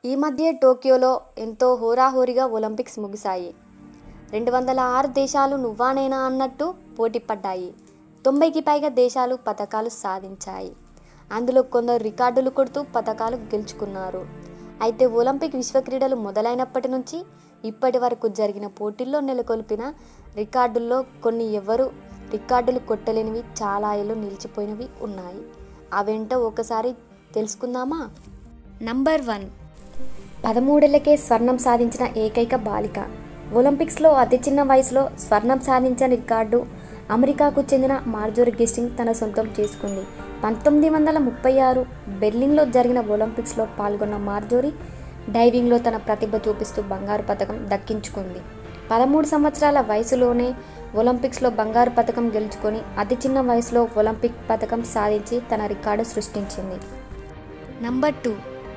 ఈ మధ్య టోక్యోలో ఎంతో హోరాహోరీగా ఒలింపిక్స్ ముగిశాయి రెండు వందల ఆరు దేశాలు నువ్వానేనా అన్నట్టు పోటీ పడ్డాయి తొంభైకి పైగా దేశాలు పథకాలు సాధించాయి అందులో కొందరు రికార్డులు కొడుతూ పథకాలు గెలుచుకున్నారు అయితే ఒలింపిక్ విశ్వ క్రీడలు మొదలైనప్పటి నుంచి ఇప్పటి వరకు జరిగిన పోటీల్లో నెలకొల్పిన రికార్డుల్లో కొన్ని ఎవరు రికార్డులు కొట్టలేనివి చాలా ఏళ్ళు నిలిచిపోయినవి ఉన్నాయి అవేంటో ఒకసారి తెలుసుకుందామా నంబర్ వన్ పదమూడేళ్లకే స్వర్ణం సాధించిన ఏకైక బాలిక ఒలింపిక్స్లో అతి చిన్న వయసులో స్వర్ణం సాధించిన రికార్డు అమెరికాకు చెందిన మార్జోరి గిస్టింగ్ తన సొంతం చేసుకుంది పంతొమ్మిది వందల ముప్పై ఆరు బెర్లిన్లో జరిగిన ఒలింపిక్స్లో పాల్గొన్న మార్జోరి డైవింగ్లో తన ప్రతిభ చూపిస్తూ బంగారు పథకం దక్కించుకుంది పదమూడు సంవత్సరాల వయసులోనే ఒలింపిక్స్లో బంగారు పథకం గెలుచుకొని అతి చిన్న వయసులో ఒలింపిక్ పథకం సాధించి తన రికార్డు సృష్టించింది నంబర్ టూ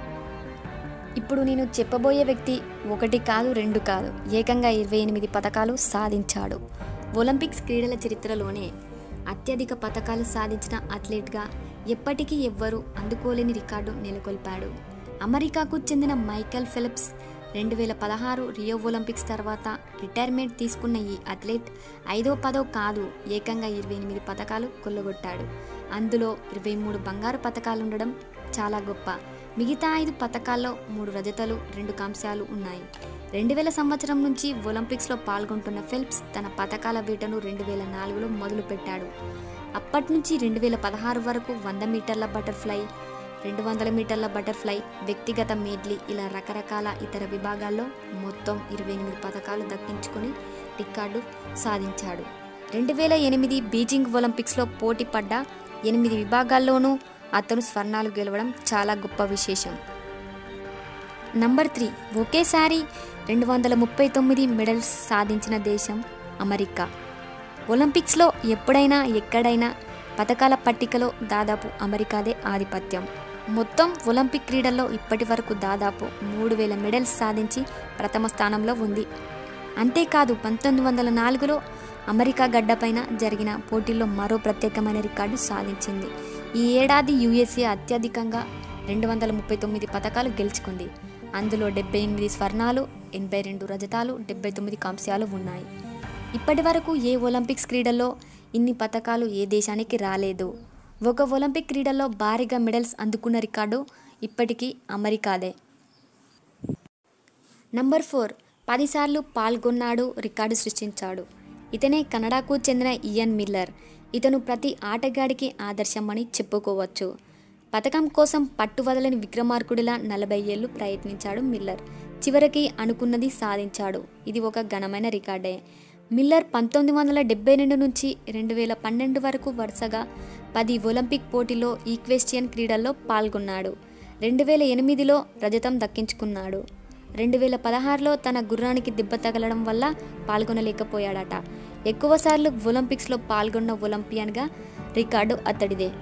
ఇప్పుడు నేను చెప్పబోయే వ్యక్తి ఒకటి కాదు రెండు కాదు ఏకంగా ఇరవై ఎనిమిది పథకాలు సాధించాడు ఒలింపిక్స్ క్రీడల చరిత్రలోనే అత్యధిక పథకాలు సాధించిన అథ్లెట్గా ఎప్పటికీ ఎవ్వరూ అందుకోలేని రికార్డు నెలకొల్పాడు అమెరికాకు చెందిన మైకెల్ ఫిలిప్స్ రెండు వేల పదహారు రియో ఒలింపిక్స్ తర్వాత రిటైర్మెంట్ తీసుకున్న ఈ అథ్లెట్ ఐదో పదో కాదు ఏకంగా ఇరవై ఎనిమిది పథకాలు కొల్లగొట్టాడు అందులో ఇరవై మూడు బంగారు పథకాలు ఉండడం చాలా గొప్ప మిగతా ఐదు పథకాల్లో మూడు రజతలు రెండు కాంస్యాలు ఉన్నాయి రెండు వేల సంవత్సరం నుంచి ఒలింపిక్స్లో పాల్గొంటున్న ఫిల్ప్స్ తన పథకాల వేటను రెండు వేల నాలుగులో మొదలుపెట్టాడు అప్పటి నుంచి రెండు వేల పదహారు వరకు వంద మీటర్ల బటర్ఫ్లై రెండు వందల మీటర్ల బటర్ఫ్లై వ్యక్తిగత మేడ్లీ ఇలా రకరకాల ఇతర విభాగాల్లో మొత్తం ఇరవై ఎనిమిది పథకాలు దక్కించుకొని రికార్డు సాధించాడు రెండు వేల ఎనిమిది బీజింగ్ ఒలింపిక్స్లో పోటీ పడ్డ ఎనిమిది విభాగాల్లోనూ అతను స్వర్ణాలు గెలవడం చాలా గొప్ప విశేషం నంబర్ త్రీ ఒకేసారి రెండు వందల ముప్పై తొమ్మిది మెడల్స్ సాధించిన దేశం అమెరికా ఒలింపిక్స్లో ఎప్పుడైనా ఎక్కడైనా పథకాల పట్టికలో దాదాపు అమెరికాదే ఆధిపత్యం మొత్తం ఒలింపిక్ క్రీడల్లో ఇప్పటి వరకు దాదాపు మూడు వేల మెడల్స్ సాధించి ప్రథమ స్థానంలో ఉంది అంతేకాదు పంతొమ్మిది వందల నాలుగులో అమెరికా గడ్డపైన జరిగిన పోటీల్లో మరో ప్రత్యేకమైన రికార్డు సాధించింది ఈ ఏడాది యుఎస్ఏ అత్యధికంగా రెండు వందల ముప్పై తొమ్మిది పథకాలు గెలుచుకుంది అందులో డెబ్బై ఎనిమిది స్వర్ణాలు ఎనభై రెండు రజతాలు డెబ్బై తొమ్మిది కాంస్యాలు ఉన్నాయి ఇప్పటి వరకు ఏ ఒలింపిక్స్ క్రీడల్లో ఇన్ని పథకాలు ఏ దేశానికి రాలేదు ఒక ఒలింపిక్ క్రీడల్లో భారీగా మెడల్స్ అందుకున్న రికార్డు ఇప్పటికీ అమెరికాదే నంబర్ ఫోర్ పదిసార్లు పాల్గొన్నాడు రికార్డు సృష్టించాడు ఇతనే కెనడాకు చెందిన ఇయన్ మిల్లర్ ఇతను ప్రతి ఆటగాడికి ఆదర్శమని చెప్పుకోవచ్చు పథకం కోసం పట్టువదలని విక్రమార్కుడిలా నలభై ఏళ్ళు ప్రయత్నించాడు మిల్లర్ చివరికి అనుకున్నది సాధించాడు ఇది ఒక ఘనమైన రికార్డే మిల్లర్ పంతొమ్మిది వందల డెబ్బై రెండు నుంచి రెండు వేల పన్నెండు వరకు వరుసగా పది ఒలింపిక్ పోటీలో ఈక్వెస్టియన్ క్రీడల్లో పాల్గొన్నాడు రెండు వేల ఎనిమిదిలో రజతం దక్కించుకున్నాడు రెండు వేల పదహారులో తన గుర్రానికి దెబ్బ తగలడం వల్ల పాల్గొనలేకపోయాడట ఎక్కువసార్లు ఒలింపిక్స్లో పాల్గొన్న ఒలింపియన్గా రికార్డు అతడిదే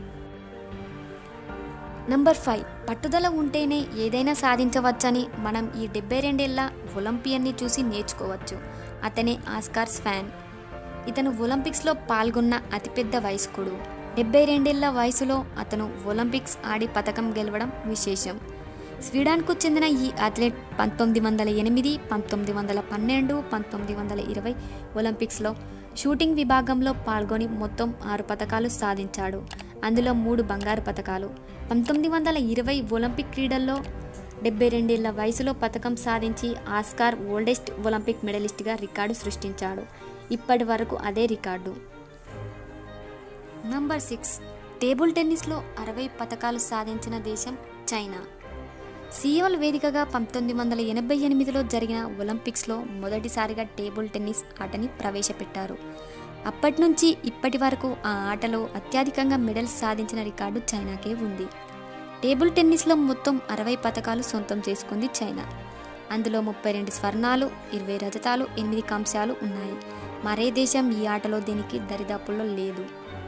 నంబర్ ఫైవ్ పట్టుదల ఉంటేనే ఏదైనా సాధించవచ్చని మనం ఈ డెబ్బై రెండేళ్ల ఒలింపియన్ని చూసి నేర్చుకోవచ్చు అతనే ఆస్కార్స్ ఫ్యాన్ ఇతను ఒలింపిక్స్లో పాల్గొన్న అతిపెద్ద వయస్కుడు డెబ్బై రెండేళ్ల వయసులో అతను ఒలింపిక్స్ ఆడి పథకం గెలవడం విశేషం స్వీడన్కు చెందిన ఈ అథ్లెట్ పంతొమ్మిది వందల ఎనిమిది పంతొమ్మిది వందల పన్నెండు పంతొమ్మిది వందల ఇరవై ఒలింపిక్స్లో షూటింగ్ విభాగంలో పాల్గొని మొత్తం ఆరు పథకాలు సాధించాడు అందులో మూడు బంగారు పథకాలు పంతొమ్మిది వందల ఇరవై ఒలింపిక్ క్రీడల్లో డెబ్బై రెండేళ్ల వయసులో పథకం సాధించి ఆస్కార్ ఓల్డెస్ట్ ఒలింపిక్ మెడలిస్ట్గా రికార్డు సృష్టించాడు ఇప్పటి వరకు అదే రికార్డు నంబర్ సిక్స్ టేబుల్ టెన్నిస్లో అరవై పథకాలు సాధించిన దేశం చైనా సియోల్ వేదికగా పంతొమ్మిది వందల ఎనభై ఎనిమిదిలో జరిగిన ఒలింపిక్స్లో మొదటిసారిగా టేబుల్ టెన్నిస్ ఆటని ప్రవేశపెట్టారు అప్పటి నుంచి ఇప్పటి వరకు ఆ ఆటలో అత్యధికంగా మెడల్స్ సాధించిన రికార్డు చైనాకే ఉంది టేబుల్ టెన్నిస్లో మొత్తం అరవై పథకాలు సొంతం చేసుకుంది చైనా అందులో ముప్పై రెండు స్వర్ణాలు ఇరవై రజతాలు ఎనిమిది కాంస్యాలు ఉన్నాయి మరే దేశం ఈ ఆటలో దీనికి దరిదాపుల్లో లేదు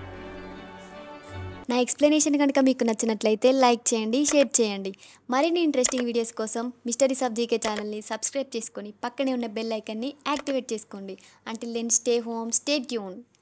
నా ఎక్స్ప్లెనేషన్ కనుక మీకు నచ్చినట్లయితే లైక్ చేయండి షేర్ చేయండి మరిన్ని ఇంట్రెస్టింగ్ వీడియోస్ కోసం మిస్టరీ సబ్ జీకే ఛానల్ని సబ్స్క్రైబ్ చేసుకొని పక్కనే ఉన్న బెల్ ఐకన్ని యాక్టివేట్ చేసుకోండి until then stay home stay tune